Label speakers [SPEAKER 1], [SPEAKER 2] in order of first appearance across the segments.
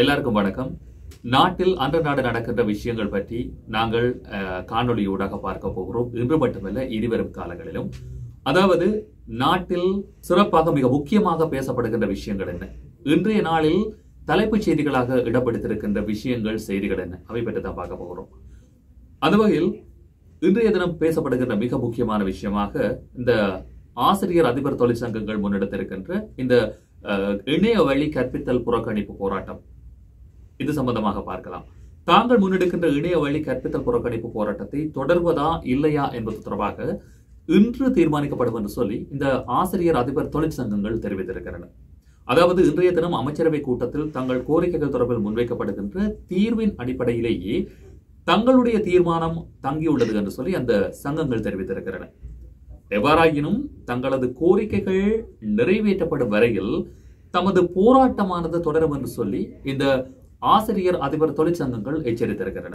[SPEAKER 1] எல்லாருக்கும் வணக்கம் நாட்டில் அன்ற நாடு நடக்கின்ற விஷயங்கள் பற்றி நாங்கள் அஹ், காணொளியூடாக பார்க்க போகிறோம் இன்று மட்டுமல்ல இனிவரும் காலங்களிலும் அதாவது நாட்டில் சிறப்பாக மிக முக்கியமாக பேசப்படுகின்ற விஷயங்கள் என்ன இன்றைய நாளில் தலைப்புச் செய்திகளாக இடம்பெடுத்திருக்கின்ற விஷயங்கள் செய்திகள் என்ன அவை பற்றி தான் பார்க்க போகிறோம் அந்த வகையில் இன்றைய தினம் பேசப்படுகின்ற மிக முக்கியமான விஷயமாக இந்த ஆசிரியர் அதிபர் தொழிற்சங்கங்கள் முன்னெடுத்திருக்கின்ற இந்த அஹ், இணைய வழி கற்பித்தல் புறக்கணிப்பு போராட்டம் இது சம்பந்தமாக பார்க்கலாம் தாங்கள் முன்னெடுக்கின்ற இணைய வழி கற்பித்தல் புறக்கணிப்பு போராட்டத்தை தொடர்வதா இல்லையா என்பது தொடர்பாக இன்று தீர்மானிக்கப்படும் என்று சொல்லி இந்த ஆசிரியர் அதிபர் தொழிற்சங்கங்கள் தெரிவித்திருக்கின்றன அதாவது இன்றைய தினம் அமைச்சரவை கூட்டத்தில் தங்கள் கோரிக்கைகள் தொடர்பில் முன்வைக்கப்படுகின்ற தீர்வின் அடிப்படையிலேயே தங்களுடைய தீர்மானம் தங்கியுள்ளது என்று சொல்லி அந்த சங்கங்கள் தெரிவித்திருக்கின்றன எவ்வாறாயினும் தங்களது கோரிக்கைகள் நிறைவேற்றப்படும் வரையில் தமது போராட்டமானது தொடரும் என்று சொல்லி இந்த ஆசிரியர் அதிபர் தொழிற்சங்கங்கள் எச்சரித்திருக்கின்றன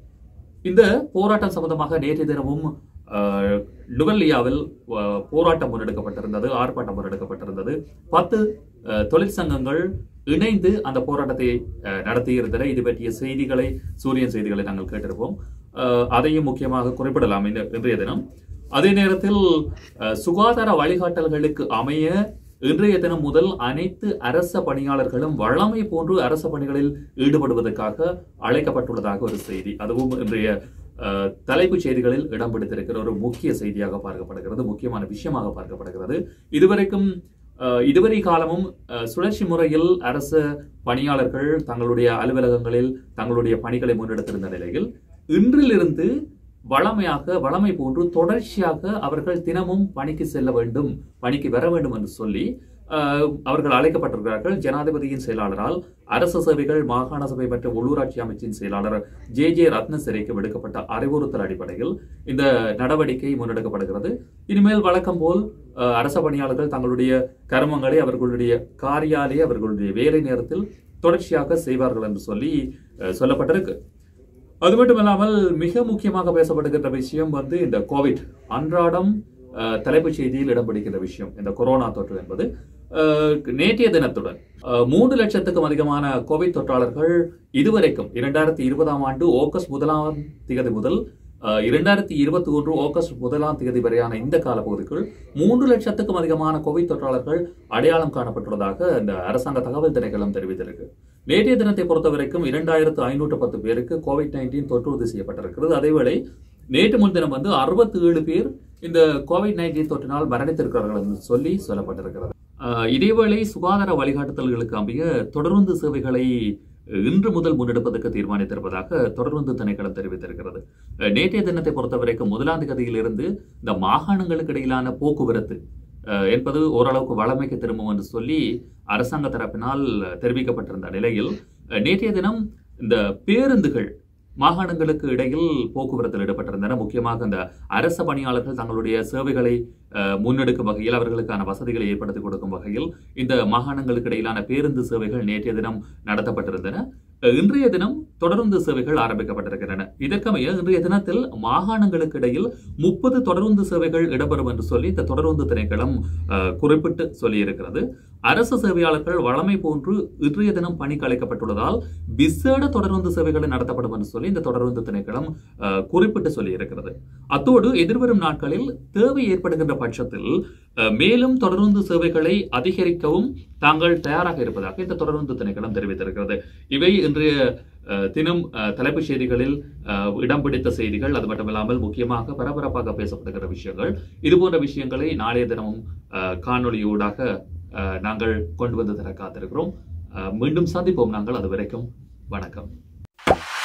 [SPEAKER 1] இந்த போராட்டம் சம்பந்தமாக நேற்று தினமும் அஹ், நுவல்லியாவில் அஹ், போராட்டம் முன்னெடுக்கப்பட்டிருந்தது ஆர்ப்பாட்டம் முன்னெடுக்கப்பட்டிருந்தது பத்து அஹ், தொழிற்சங்கங்கள் இணைந்து அந்த போராட்டத்தை அஹ், நடத்தியிருந்தன இது பற்றிய செய்திகளை சூரியன் செய்திகளை நாங்கள் கேட்டிருப்போம் அஹ், அதையும் முக்கியமாக குறிப்பிடலாம் இந்த இன்றைய தினம் அதே நேரத்தில் அஹ், சுகாதார வழிகாட்டல்களுக்கு அமைய இன்றைய தினம் முதல் அனைத்து அரச பணியாளர்களும் வழமை போன்று அரச பணிகளில் ஈடுபடுவதற்காக அழைக்கப்பட்டுள்ளதாக ஒரு செய்தி அதுவும் இன்றைய அஹ், தலைப்புச் செய்திகளில் இடம் பிடித்திருக்கிற ஒரு முக்கிய செய்தியாக பார்க்கப்படுகிறது முக்கியமான விஷயமாக பார்க்கப்படுகிறது இதுவரைக்கும் அஹ், இதுவரை காலமும் அஹ், சுழற்சி முறையில் அரச பணியாளர்கள் தங்களுடைய அலுவலகங்களில் தங்களுடைய பணிகளை முன்னெடுத்திருந்த நிலையில் இன்றிலிருந்து வளமையாக வளமை போன்று தொடர்ச்சியாக அவர்கள் தினமும் பணிக்கு செல்ல வேண்டும் பணிக்கு வர வேண்டும் என்று சொல்லி அஹ், அவர்கள் அழைக்கப்பட்டிருக்கிறார்கள் ஜனாதிபதியின் செயலாளரால் அரசு சேவைகள் மாகாண சபை மற்றும் உள்ளூராட்சி அமைச்சின் செயலாளர் ஜே ஜே ரத்னசிறைக்கு விடுக்கப்பட்ட அறிவுறுத்தல் அடிப்படையில் இந்த நடவடிக்கை முன்னெடுக்கப்படுகிறது இனிமேல் வழக்கம் போல் அஹ், அரச பணியாளர்கள் தங்களுடைய கர்மங்களை அவர்களுடைய காரியாலய அவர்களுடைய வேலை நேரத்தில் தொடர்ச்சியாக செய்வார்கள் என்று சொல்லி அஹ், சொல்லப்பட்டிருக்கு அது மட்டும் இல்லாமல் மிக முக்கியமாக பேசப்படுகின்ற விஷயம் வந்து இந்த கோவிட் அன்றாடம் அஹ், தலைப்புச் செய்தியில் இடம் பிடிக்கின்ற விஷயம் இந்த கொரோனா தொற்று என்பது அஹ், நேற்றைய தினத்துடன் அஹ், மூன்று லட்சத்துக்கும் அதிகமான கோவிட் தொற்றாளர்கள் இதுவரைக்கும் இரண்டாயிரத்தி இருபதாம் ஆண்டு ஆகஸ்ட் முதலாம் திகதி முதல் அஹ், இரண்டாயிரத்தி இருபத்தி ஒன்று ஆகஸ்ட் முதலாம் தேதி வரையான இந்த காலப்பகுதிக்குள் மூன்று லட்சத்துக்கும் அதிகமான கோவிட் தொற்றாளர்கள் அடையாளம் காணப்பட்டுள்ளதாக இந்த அரசாங்க தகவல் திணைக்களம் தெரிவித்திருக்கு நேற்றைய தினத்தை பொறுத்தவரைக்கும் இரண்டாயிரத்து ஐநூற்று பத்து பேருக்கு கோவிட் நைன்டீன் தொற்று உறுதி செய்யப்பட்டிருக்கிறது அதேவேளை நேற்று முன்தினம் வந்து அறுபத்தி ஏழு பேர் இந்த கோவிட் நைன்டீன் தொற்றினால் மரணித்திருக்கிறார்கள் என்று சொல்லி சொல்லப்பட்டிருக்கிறது அஹ், இதேவேளை சுகாதார வழிகாட்டுதல்களுக்கு அமைய தொடர்ந்து சேவைகளை இன்று முதல் முன்னெடுப்பதற்கு தீர்மானித்திருப்பதாக தொடர்ந்து திணைக்களம் தெரிவித்திருக்கிறது அஹ், நேற்றைய தினத்தை பொறுத்தவரைக்கும் முதலாம் தேதியிலிருந்து இந்த மாகாணங்களுக்கு இடையிலான போக்குவரத்து அஹ், என்பது ஓரளவுக்கு வளமைக்கு திரும்பும் என்று சொல்லி அரசாங்க தரப்பினால் தெரிவிக்கப்பட்டிருந்த நிலையில் அஹ், நேற்றைய தினம் இந்த பேருந்துகள் மாகாணங்களுக்கு இடையில் போக்குவரத்தில் ஈடுபட்டிருந்தன முக்கியமாக இந்த அரச பணியாளர்கள் தங்களுடைய சேவைகளை அஹ், முன்னெடுக்கும் வகையில் அவர்களுக்கான வசதிகளை ஏற்படுத்தி கொடுக்கும் வகையில் இந்த மாகாணங்களுக்கு இடையிலான பேருந்து சேவைகள் நேற்றைய தினம் நடத்தப்பட்டிருந்தன அஹ், இன்றைய தினம் தொடருந்து சேவைகள் ஆரம்பிக்கப்பட்டிருக்கின்றன இதற்கமைய இன்றைய தினத்தில் மாகாணங்களுக்கு இடையில் முப்பது தொடருந்து சேவைகள் இடம்பெறும் என்று சொல்லி இந்த தொடருந்து திணைக்களம் அஹ், குறிப்பிட்டு சொல்லியிருக்கிறது அரசு சேவையாளர்கள் வழமை போன்று இன்றைய தினம் பணிக்கு அழைக்கப்பட்டுள்ளதால் விசேட தொடருந்து சேவைகள் நடத்தப்படும் என்று சொல்லி இந்த தொடருந்து திணைக்களம் அஹ், குறிப்பிட்டு சொல்லியிருக்கிறது அத்தோடு எதிர்வரும் நாட்களில் தேவை ஏற்படுகின்ற பட்சத்தில் அஹ், மேலும் தொடருந்து சேவைகளை அதிகரிக்கவும் தாங்கள் தயாராக இருப்பதாக இந்த தொடருந்து திணைக்களம் தெரிவித்திருக்கிறது இவை இன்றைய அஹ், தினம் அஹ், தலைப்புச் செய்திகளில் அஹ், இடம் பிடித்த செய்திகள் அது மட்டுமில்லாமல் முக்கியமாக பரபரப்பாக பேசப்படுகிற விஷயங்கள் இது போன்ற விஷயங்களை நாளைய தினமும் அஹ், காணொளியூடாக அஹ், நாங்கள் கொண்டு வந்து தர காத்திருக்கிறோம் அஹ், மீண்டும் சந்திப்போம் நாங்கள் அது வரைக்கும் வணக்கம்